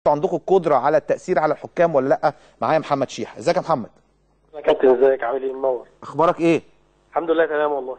عندكم القدره على التاثير على الحكام ولا لا معايا محمد شيحه ازيك يا محمد يا كابتن ازيك عامل ايه منور اخبارك ايه الحمد لله تمام والله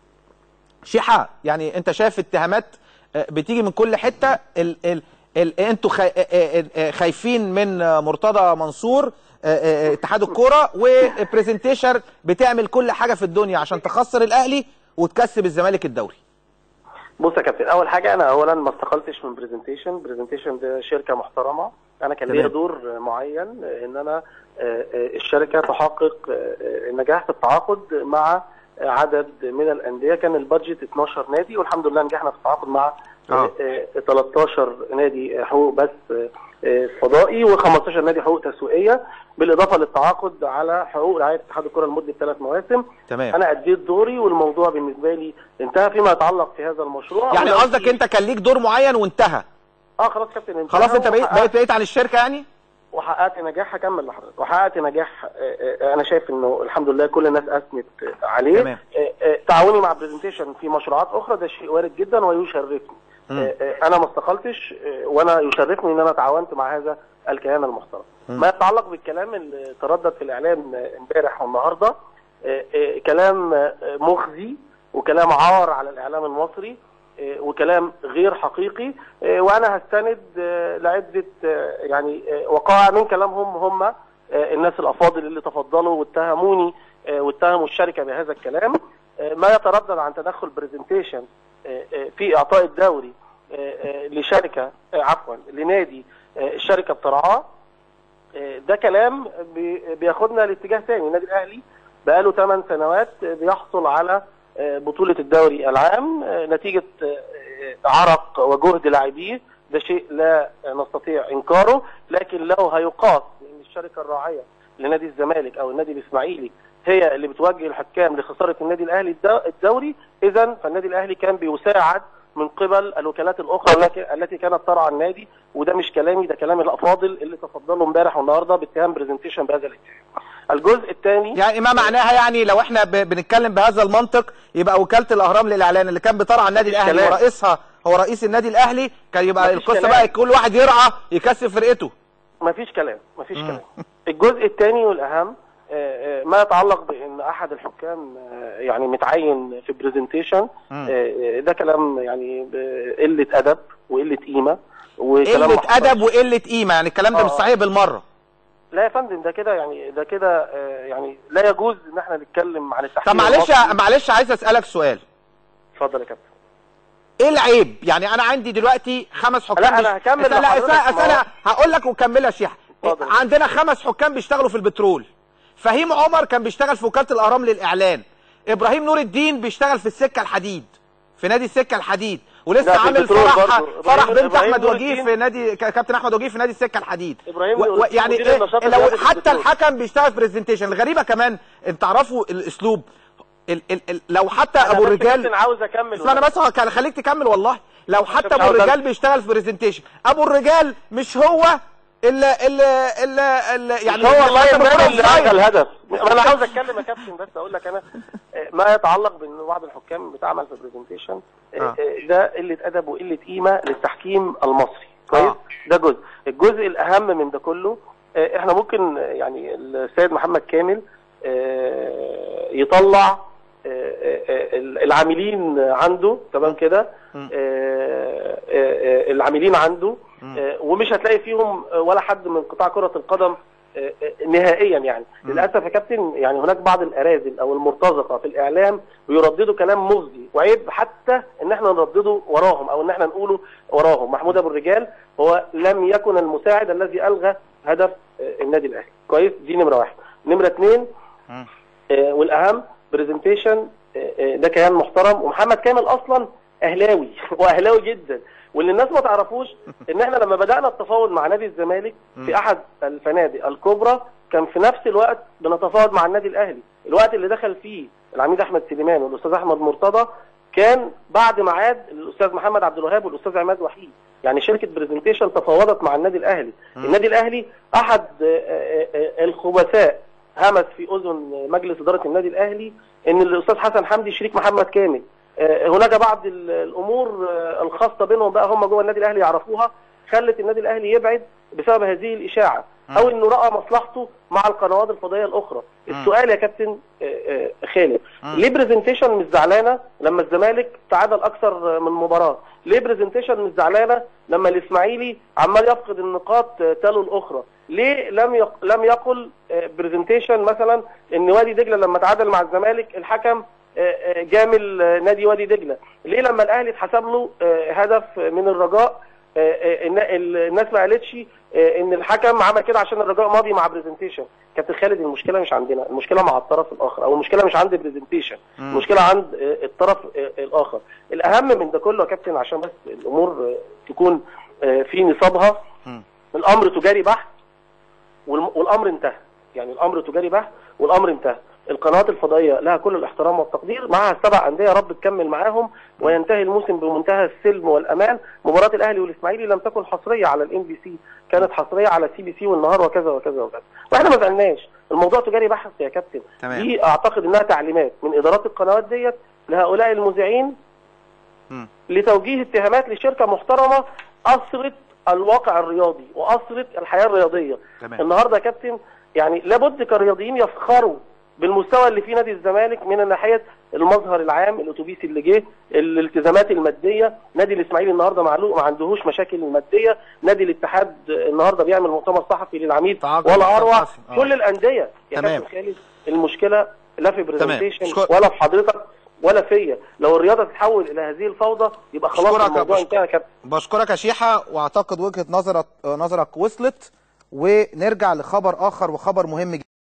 شيحه يعني انت شايف اتهامات آه، بتيجي من كل حته ال ال ال انتوا خاي- آه، آه، آه، خايفين من آه، مرتضى منصور آه، آه، اتحاد الكوره وبرزنتيشن بتعمل كل حاجه في الدنيا عشان تخسر الاهلي وتكسب الزمالك الدوري بص يا كابتن اول حاجه انا اولا ما استقلتش من برزنتيشن برزنتيشن ده شركه محترمه انا كان ليا تمام. دور معين ان انا آه، آه، الشركه تحقق آه، آه، النجاح في التعاقد مع آه، عدد من الانديه كان البادجت 12 نادي والحمد لله نجحنا في التعاقد مع آه. آه، آه، 13 نادي حقوق بس آه، آه، فضائي و15 نادي حقوق تسويقيه بالاضافه للتعاقد على حقوق رعايه اتحاد الكره لمده ثلاث مواسم تمام انا اديت دوري والموضوع بالنسبه لي انتهى فيما يتعلق في هذا المشروع يعني ولو قصدك في- انت كان ليك دور معين وانتهى اه خلاص كابتن انتهى خلاص انت بقيت وحققت- بقيت بعيد عن الشركه يعني وحققت نجاح هكمل لحضرتك وحققت نجاح آه، آه، انا شايف انه الحمد لله كل الناس اثنت عليه تمام. آه، آه، تعاوني مع برزنتيشن في مشروعات اخرى ده شيء وارد جدا ويشرفني مم. آه، آه، انا ما استقلتش آه، وانا يشرفني ان انا تعاونت مع هذا الكيان المحترم مم. ما يتعلق بالكلام اللي تردد في الاعلام آه، امبارح والنهارده آه، آه، كلام آه، مخزي وكلام عار على الاعلام المصري آه، وكلام غير حقيقي آه، وانا هستند آه، لعده آه، يعني آه، وقائع من كلامهم هم آه، الناس الافاضل اللي تفضلوا واتهموني آه، واتهموا الشركه بهذا الكلام آه، ما يتردد عن تدخل برزنتيشن في اعطاء الدوري آه، آه، لشركه آه، عفوا لنادي آه، الشركه بترعاه آه، ده كلام بي- بياخدنا لاتجاه ثاني النادي الاهلي بقاله 8 سنوات آه، بيحصل على آه، بطوله الدوري العام آه، نتيجه آه، آه، عرق وجهد لاعبيه ده شيء لا نستطيع انكاره لكن لو هيقاس ان الشركه الراعيه لنادي الزمالك او النادي الاسماعيلي هي اللي بتوجه الحكام لخساره النادي الاهلي الدو- الدوري اذا فالنادي الاهلي كان بيساعد من قبل الوكالات الاخرى التي- التي كانت ترعى النادي وده مش كلامي ده كلام الافاضل اللي تفضلوا امبارح والنهارده باتهام برزنتيشن بهذا الاتهام. الجزء الثاني يعني ما معناها يعني لو احنا ب- بنتكلم بهذا المنطق يبقى وكاله الاهرام للاعلان اللي كان بترعى النادي مفيش الاهلي كلام. ورئيسها هو رئيس النادي الاهلي كان يبقى مفيش القصه كلام. بقى كل واحد يرعى يكسب فرقته مفيش كلام مفيش مم. كلام الجزء الثاني والاهم آه، آه، ما يتعلق بان احد الحكام آه، يعني متعين في برزنتيشن مم. ده كلام يعني قله ادب وقله قيمه وكلام قله محترم. ادب وقله قيمه يعني الكلام ده مش آه. صحيح بالمره لا يا فندم ده كده يعني ده كده آه، يعني لا يجوز ان احنا نتكلم عن التحكيم طب معلش المصري. معلش عايز اسالك سؤال اتفضل يا كابتن ايه العيب يعني انا عندي دلوقتي خمس حكام لا، أنا بيش- هكمل لا لحضرتك، لا ما انا هو- هقول لك وكملها يا شيحه اتفضل. عندنا خمس حكام بيشتغلوا في البترول فهيم عمر كان بيشتغل في وكاله الاهرام للاعلان ابراهيم نور الدين بيشتغل في السكه الحديد في نادي السكه الحديد ولسه لا، في عامل البترول فرح برضه. فرح إبراهيم- بنت إبراهيم احمد نور وجيه الدين- في نادي ك- كابتن احمد وجيه في نادي السكه الحديد إبراهيم و- نور و- الدين يعني مدير إيه النشاط لو الرياضي في حتى البترول. الحكم بيشتغل في برزنتيشن الغريبه كمان انت تعرفوا الاسلوب ال ال ال لو حتى أنا ابو بس الرجال كابتن عاوز اكمل اسمع انا بس هك- خليك تكمل والله لو حتى مش ابو عاوز الرجال أمشي. بيشتغل في برزنتيشن ابو الرجال مش هو اللي اللي اللي, اللي يعني يعني هو والله حتى النادي بكرة اللي صغير. الغى الهدف ما انا عاوز اتكلم يا كابتن بس اقول لك انا آه، ما يتعلق بان بعض الحكام بتعمل في برزنتيشن آه. ده قله ادب وقله قيمه للتحكيم المصري كويس آه. ده جزء الجزء الاهم من ده كله آه، احنا ممكن آه، يعني السيد محمد كامل آه، يطلع آه، آه، آه، العاملين عنده تمام كده مم. آه، آه، آه، العاملين عنده مم. آه، ومش هتلاقي فيهم آه، ولا حد من قطاع كرة القدم آه، آه، نهائيا يعني مم. للاسف يا كابتن يعني هناك بعض الاراذل او المرتزقه في الاعلام بيرددوا كلام مغزي وعيب حتى ان احنا نردده وراهم او ان احنا نقوله وراهم محمود ابو الرجال هو لم يكن المساعد الذي الغى هدف آه، النادي الاهلي كويس دي نمره واحد نمره اثنين مم. آه، والاهم برزنتيشن ده كيان محترم ومحمد كامل اصلا اهلاوي واهلاوي جدا واللي الناس ما تعرفوش ان احنا لما بدانا التفاوض مع نادي الزمالك في احد الفنادق الكبرى كان في نفس الوقت بنتفاوض مع النادي الاهلي الوقت اللي دخل فيه العميد احمد سليمان والاستاذ احمد مرتضى كان بعد ميعاد الاستاذ محمد عبد الوهاب والاستاذ عماد وحيد يعني شركه برزنتيشن تفاوضت مع النادي الاهلي النادي الاهلي احد آه، آه، آه، الخبثاء همس في اذن مجلس اداره النادي الاهلي ان الاستاذ حسن حمدي شريك محمد كامل آه، هناك بعض ال- الامور آه، الخاصه بينهم بقى هم جوه النادي الاهلي يعرفوها خلت النادي الاهلي يبعد بسبب هذه الاشاعه او انه راى مصلحته مع القنوات الفضائيه الاخرى السؤال يا كابتن آه، آه، خالد ليه برزنتيشن مش زعلانه لما الزمالك تعادل اكثر من مباراه ليه برزنتيشن مش زعلانه لما الاسماعيلي عمال يفقد النقاط آه، تالو الاخرى ليه لم يق... لم يقل برزنتيشن مثلا ان وادي دجله لما تعادل مع الزمالك الحكم آه، آه، جامل آه، نادي وادي دجله ليه لما الاهلي اتحسب له آه، هدف من الرجاء آه، آه، النا- الناس ما قالتش آه، ان الحكم عمل كده عشان الرجاء ماضي مع برزنتيشن كابتن خالد المشكله مش عندنا المشكله مع الطرف الاخر او المشكله مش عند برزنتيشن المشكله عند آه، الطرف آه، الاخر الاهم من ده كله يا كابتن عشان بس الامور آه، تكون آه، في نصابها الامر تجاري بحت والم- والامر انتهى يعني الامر تجاري بحت والامر انتهى القنوات الفضائيه لها كل الاحترام والتقدير معها السبع انديه يا رب تكمل معاهم وينتهي الموسم بمنتهى السلم والامان مباراه الاهلي والاسماعيلي لم تكن حصريه على الام بي سي كانت حصريه على سي بي سي والنهار وكذا وكذا وكذا واحنا ما زعلناش الموضوع تجاري بحت يا كابتن تمام. دي اعتقد انها تعليمات من ادارات القنوات ديت لهؤلاء المذيعين مم. لتوجيه اتهامات لشركه محترمه اثرت الواقع الرياضي واثرت الحياه الرياضيه تمام. النهارده يا كابتن يعني لابد كرياضيين يفخروا بالمستوى اللي فيه نادي الزمالك من ناحيه المظهر العام الاتوبيس اللي جه الالتزامات الماديه نادي الاسماعيلي النهارده معلوم ما عندهوش مشاكل ماديه نادي الاتحاد النهارده بيعمل مؤتمر صحفي للعميد تعاقد ولا اروع صحفي. آه. كل الانديه يا تمام. كابتن خالد المشكله لا في برزنتيشن أشكر- ولا في حضرتك ولا فيا لو الرياضه تتحول الى هذه الفوضى يبقى خلاص أشكرك يا الموضوع باشا. انتهى يا كابتن بشكرك يا شيحة واعتقد وجهة نظرك نظرك وصلت ونرجع لخبر اخر وخبر مهم جدا